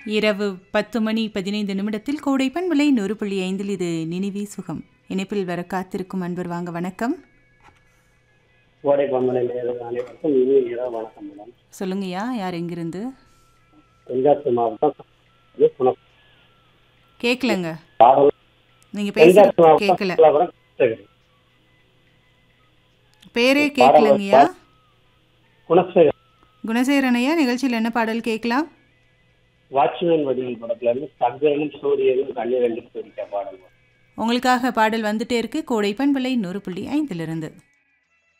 இரவு பத்து மணி பதினைந்து நிமிடத்தில் கோடைப்பன் விலை நூறு புள்ளி ஐந்தில் இது நினைவே சுகம் இணைப்பில் வர காத்திருக்கும் அன்பர் வாங்க வணக்கம் கோடை பண்பலை நேயர்கள் அனைவருக்கும் இனி இரவு வணக்கம் மேடம் சொல்லுங்கய்யா யார் எங்கிருந்து தென்காசி மாவட்டம் இது புன- கேட்கலங்க பாடல் நீங்க தென்காசி பேசுறது மாவட்டம் கேட்கல சிலாபுரம் கிருஷ்ணகிரி. பேரே கேட்கலங்கய்யா குணசேகர் குணசேகரனையா நிகழ்ச்சியில் என்ன பாடல் கேட்கலாம் வாட்ச்மேன் வடிவல் படத்துல இருந்து சந்திரனும் சூரியனும் கண்ணீர் ரெண்டு பிடிக்க பாடல் உங்களுக்காக பாடல் வந்துட்டே இருக்கு கோடைப்பன் விலை நூறு புள்ளி ஐந்திலிருந்து